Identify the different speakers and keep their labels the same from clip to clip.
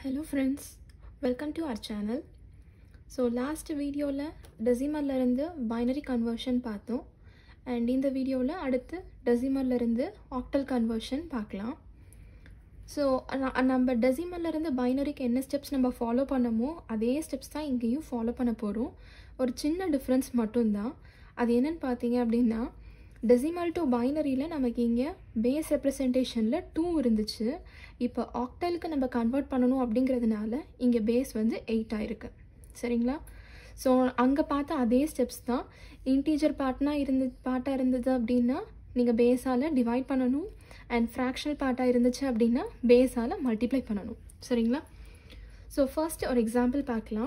Speaker 1: hello friends welcome to our channel so last வீடியோவில் டெசிமர்லேருந்து binary conversion பார்த்தோம் and இந்த வீடியோவில் அடுத்து டெசிமர்லேருந்து ஆக்டல் கன்வர்ஷன் பார்க்கலாம் ஸோ நம்ம டெசிமர்லேருந்து பைனரிக்கு என்ன ஸ்டெப்ஸ் நம்ம ஃபாலோ பண்ணமோ அதே ஸ்டெப்ஸ் தான் இங்கேயும் ஃபாலோ பண்ண போகிறோம் ஒரு சின்ன டிஃப்ரென்ஸ் மட்டும்தான் அது என்னன்னு பார்த்தீங்க அப்படின்னா டெசிமல் டு பைனரியில் நமக்கு இங்கே பேஸ் ரெப்ரசன்டேஷனில் டூ இருந்துச்சு இப்போ ஆக்டலுக்கு நம்ம கன்வெர்ட் பண்ணணும் அப்படிங்கிறதுனால இங்கே பேஸ் வந்து எயிட் ஆயிருக்கு சரிங்களா ஸோ அங்கே பார்த்த அதே ஸ்டெப்ஸ் தான் இன்டீஜர் பார்ட்னா இருந்து பார்ட்டாக இருந்தது அப்படின்னா நீங்கள் பேஸால் டிவைட் பண்ணணும் அண்ட் ஃப்ராக்ஷனல் பார்ட்டாக இருந்துச்சு அப்படின்னா பேஸால் மல்டிப்ளை பண்ணணும் சரிங்களா ஸோ ஃபர்ஸ்ட் ஒரு எக்ஸாம்பிள் பார்க்கலாம்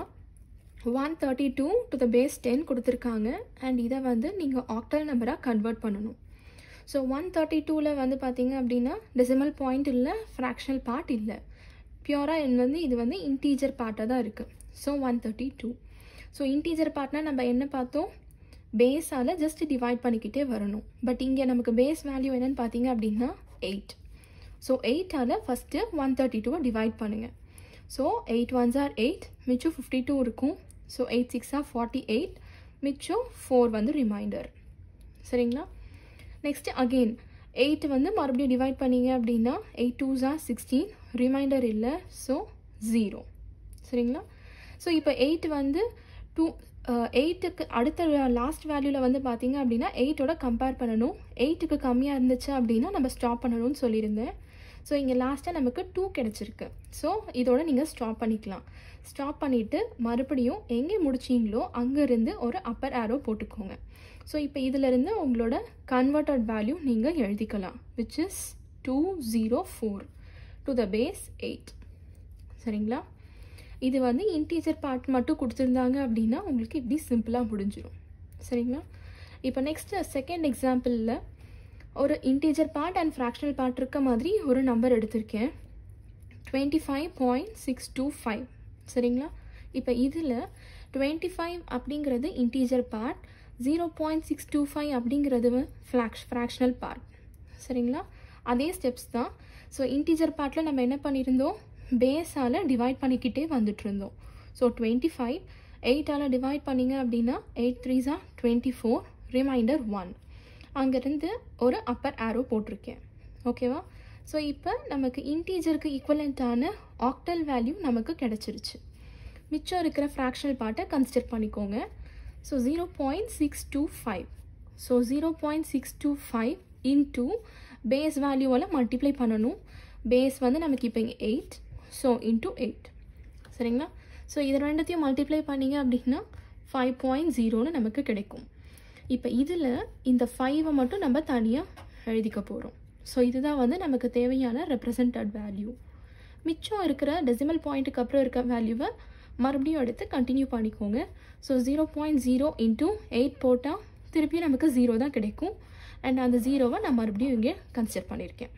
Speaker 1: one thirty two to the base ten கொடுத்துருக்காங்க அண்ட் இதை வந்து நீங்கள் ஆக்டல் நம்பராக கன்வெர்ட் பண்ணணும் ஸோ ஒன் தேர்ட்டி டூவில் வந்து பார்த்தீங்க அப்படின்னா டெசிமல் பாயிண்ட் இல்லை ஃப்ராக்ஷனல் பார்ட் இல்லை பியூராக என் வந்து இது வந்து இன்டீஜர் பார்ட்டாக தான் இருக்குது so one thirty two so integer பார்ட்னா நம்ம என்ன பார்த்தோம் பேஸால் ஜஸ்ட் டிவைட் பண்ணிக்கிட்டே வரணும் பட் இங்கே நமக்கு பேஸ் வேல்யூ என்னன்னு பார்த்தீங்க அப்படின்னா எயிட் ஸோ எயிட்டால் ஃபஸ்ட்டு ஒன் தேர்ட்டி டூவை டிவைட் பண்ணுங்கள் so eight ones are eight மிச்சம் ஃபிஃப்டி டூ இருக்கும் ஸோ எயிட் சிக்ஸாக ஃபார்ட்டி எயிட் மிச்சம் ஃபோர் வந்து ரிமைண்டர் சரிங்களா நெக்ஸ்ட்டு அகெயின் எயிட் வந்து மறுபடியும் டிவைட் பண்ணிங்க அப்படின்னா எயிட் டூஸா சிக்ஸ்டீன் ரிமைண்டர் இல்லை ஸோ ஜீரோ சரிங்களா ஸோ இப்போ எயிட் வந்து டூ எயிட்டுக்கு அடுத்த லாஸ்ட் வேல்யூவில் வந்து பார்த்தீங்க அப்படின்னா எயிட்டோட கம்பேர் பண்ணணும் எயிட்டுக்கு கம்மியாக இருந்துச்சு அப்படின்னா நம்ம ஸ்டாப் பண்ணணும்னு சொல்லியிருந்தேன் ஸோ இங்கே லாஸ்ட்டாக நமக்கு டூ கிடச்சிருக்கு ஸோ இதோட நீங்கள் ஸ்டாப் பண்ணிக்கலாம் ஸ்டாப் பண்ணிவிட்டு மறுபடியும் எங்கே முடிச்சிங்களோ அங்கேருந்து ஒரு அப்பர் ஆரோ போட்டுக்கோங்க ஸோ இப்போ இதிலிருந்து உங்களோட கன்வெர்டட் வேல்யூ நீங்கள் எழுதிக்கலாம் which is two zero four to the base eight சரிங்களா இது வந்து இன்டீஜர் பார்ட் மட்டும் கொடுத்துருந்தாங்க அப்படின்னா உங்களுக்கு இப்படி சிம்பிளாக முடிஞ்சிடும் சரிங்களா இப்போ நெக்ஸ்ட்டு செகண்ட் எக்ஸாம்பிளில் ஒரு integer part and fractional part இருக்க மாதிரி ஒரு நம்பர் எடுத்திருக்கேன் twenty five point six two five சரிங்களா இப்போ இதில் டுவெண்ட்டி ஃபைவ் அப்படிங்கிறது integer part zero point six two five அப்படிங்கிறது ஃப்ளாக்ஷ் ஃப்ராக்ஷனல் பார்ட் சரிங்களா அதே ஸ்டெப்ஸ் தான் ஸோ இன்டீஜர் பார்ட்டில் நம்ம என்ன பண்ணியிருந்தோம் பேஸால் டிவைட் பண்ணிக்கிட்டே வந்துட்டு இருந்தோம் ஸோ டுவெண்ட்டி ஃபைவ் எயிட்டால் டிவைட் பண்ணிங்க அப்படின்னா eight threes are twenty four remainder one அங்கேருந்து ஒரு அப்பர் ஆரோ போட்டிருக்கேன் ஓகேவா ஸோ இப்போ நமக்கு இன்டீஜருக்கு ஈக்குவலண்ட்டான ஆக்டல் வேல்யூ நமக்கு கிடச்சிருச்சு மிச்சம் இருக்கிற ஃப்ராக்ஷனல் பார்ட்டை கன்சிடர் பண்ணிக்கோங்க so zero point six two five so zero point six two five into base வேல்யூவால் மல்டிப்ளை பண்ணணும் பேஸ் வந்து நமக்கு இப்போ இங்கே எயிட் ஸோ இன்டூ எயிட் சரிங்களா ஸோ இது ரெண்டுத்தையும் மல்டிப்ளை பண்ணிங்க அப்படின்னா ஃபைவ் பாயிண்ட் ஜீரோன்னு நமக்கு கிடைக்கும் இப்போ இதில் இந்த ஃபைவை மட்டும் நம்ம தனியாக எழுதிக்க போகிறோம் ஸோ இதுதான் வந்து நமக்கு தேவையான ரெப்ரசன்டட் வேல்யூ மிச்சம் இருக்கிற டெசிமல் பாயிண்ட்டுக்கு அப்புறம் இருக்க வேல்யூவை மறுபடியும் எடுத்து கண்டினியூ பண்ணிக்கோங்க so zero point zero into eight போட்டால் திருப்பியும் நமக்கு ஜீரோ தான் கிடைக்கும் அண்ட் அந்த ஜீரோவை நான் மறுபடியும் இங்கே கன்சிடர் பண்ணியிருக்கேன்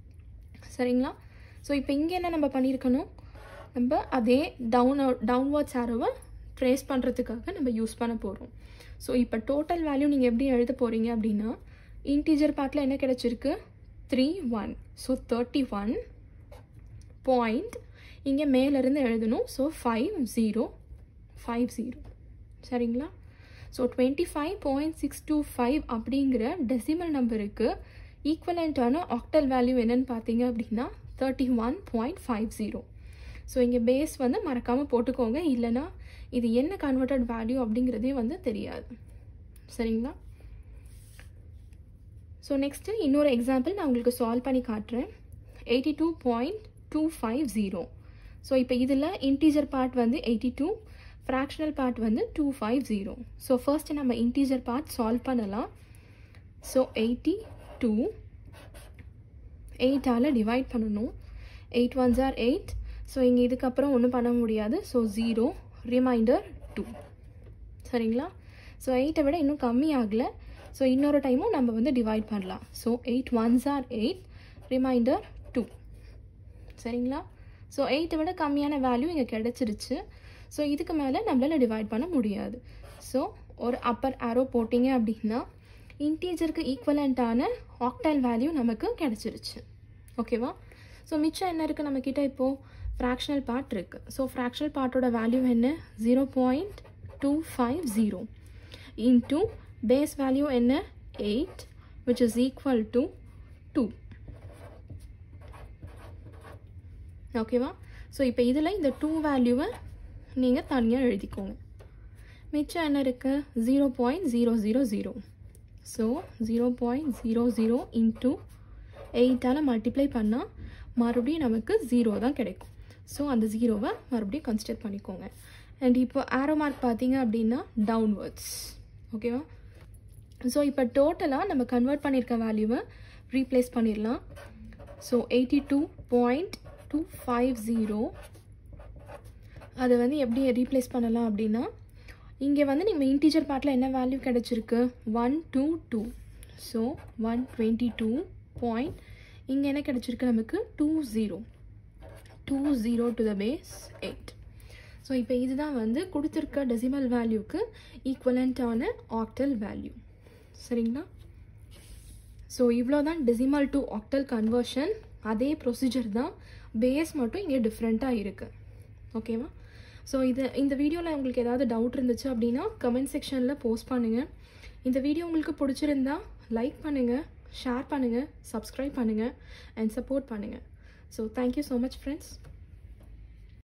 Speaker 1: சரிங்களா ஸோ இப்போ இங்கே என்ன நம்ம பண்ணியிருக்கணும் நம்ம அதே டவுன் டவுன்வர்ட்ஸ் ஆரோவை ட்ரேஸ் பண்ணுறதுக்காக நம்ம யூஸ் பண்ண போகிறோம் ஸோ இப்போ டோட்டல் வேல்யூ நீங்கள் எப்படி எழுத போகிறீங்க அப்படின்னா இன்டீஜர் பார்ட்டில் என்ன கிடச்சிருக்கு three one so thirty one point இங்கே மேலேருந்து எழுதணும் so five zero five zero சரிங்களா so twenty five point six two five அப்படிங்கிற டெசிமல் நம்பருக்கு ஈக்குவலண்ட்டான ஆக்டல் வேல்யூ என்னன்னு பார்த்தீங்க அப்படின்னா thirty one point five zero so இங்கே பேஸ் வந்து மறக்காமல் போட்டுக்கோங்க இல்லைனா இது என்ன கன்வெர்டட் வேல்யூ அப்படிங்கிறதே வந்து தெரியாது சரிங்களா ஸோ நெக்ஸ்ட்டு இன்னொரு எக்ஸாம்பிள் நான் உங்களுக்கு சால்வ் பண்ணி காட்டுறேன் eighty two point two five zero so இப்போ இதில் இன்டீஜர் பார்ட் வந்து எயிட்டி டூ ஃப்ராக்ஷனல் பார்ட் வந்து two five zero so first நம்ம இன்டீஜர் பார்ட் சால்வ் பண்ணலாம் ஸோ எயிட்டி டூ எயிட்டால் டிவைட் பண்ணணும் eight ones are eight so இங்கே இதுக்கப்புறம் ஒன்றும் பண்ண முடியாது ஸோ ஜீரோ ரிமைண்டர் டூ சரிங்களா ஸோ எயிட்டை விட இன்னும் கம்மி ஆகலை ஸோ இன்னொரு டைமும் நம்ம வந்து டிவைட் பண்ணலாம் so eight ones are eight remainder two சரிங்களா ஸோ எயிட்டை விட கம்மியான வேல்யூ இங்கே கிடச்சிருச்சு ஸோ இதுக்கு மேலே நம்மளால் டிவைட் பண்ண முடியாது ஸோ ஒரு அப்பர் ஆரோ போட்டிங்க அப்படின்னா இன்டீஜருக்கு ஈக்குவலண்ட்டான ஆக்டைல் வேல்யூ நமக்கு கிடச்சிருச்சு ஓகேவா ஸோ மிச்சம் என்ன இருக்குது நம்மக்கிட்ட இப்போது ஃப்ராக்ஷனல் பார்ட் இருக்குது ஸோ ஃப்ராக்ஷனல் பார்ட்டோட வேல்யூ என்ன zero point two five zero into base value என்ன eight which is equal to two ஓகேவா ஸோ இப்போ இதில் இந்த டூ வேல்யூவை நீங்கள் தனியாக எழுதிக்கோங்க மிச்சம் என்ன இருக்குது zero point zero zero zero so zero point zero zero into எயிட்டால் மல்டிப்ளை பண்ணால் மறுபடியும் நமக்கு ஜீரோ தான் கிடைக்கும் ஸோ அந்த ஜீரோவை மறுபடியும் கன்சிடர் பண்ணிக்கோங்க அண்ட் இப்போ ஆரோ மார்க் பார்த்தீங்க அப்படின்னா டவுன்வர்ட்ஸ் ஓகேவா ஸோ இப்போ டோட்டலாக நம்ம கன்வெர்ட் பண்ணியிருக்க வேல்யூவை ரீப்ளேஸ் பண்ணிடலாம் so eighty two point two five zero அதை வந்து எப்படி ரீப்ளேஸ் பண்ணலாம் அப்படின்னா இங்கே வந்து நீங்கள் இன்டீஜர் பார்ட்டில் என்ன வேல்யூ கிடச்சிருக்கு one two two so one twenty two point இங்கே என்ன கிடச்சிருக்கு நமக்கு two zero two zero to the base eight so இப்போ இதுதான் வந்து கொடுத்துருக்க டெசிமல் வேல்யூக்கு ஈக்குவலண்ட்டான ஆக்டல் வேல்யூ சரிங்களா ஸோ இவ்வளோ தான் டெசிமல் டு ஆக்டல் கன்வர்ஷன் அதே ப்ரொசீஜர் தான் பேஸ் மட்டும் இங்கே டிஃப்ரெண்ட்டாக இருக்குது ஓகேவா ஸோ இது இந்த வீடியோவில் உங்களுக்கு ஏதாவது டவுட் இருந்துச்சு அப்படின்னா கமெண்ட் செக்ஷனில் போஸ்ட் பண்ணுங்கள் இந்த வீடியோ உங்களுக்கு பிடிச்சிருந்தா லைக் பண்ணுங்கள் ஷேர் பண்ணுங்கள் சப்ஸ்கிரைப் பண்ணுங்கள் அண்ட் சப்போர்ட் பண்ணுங்கள் so thank you so much friends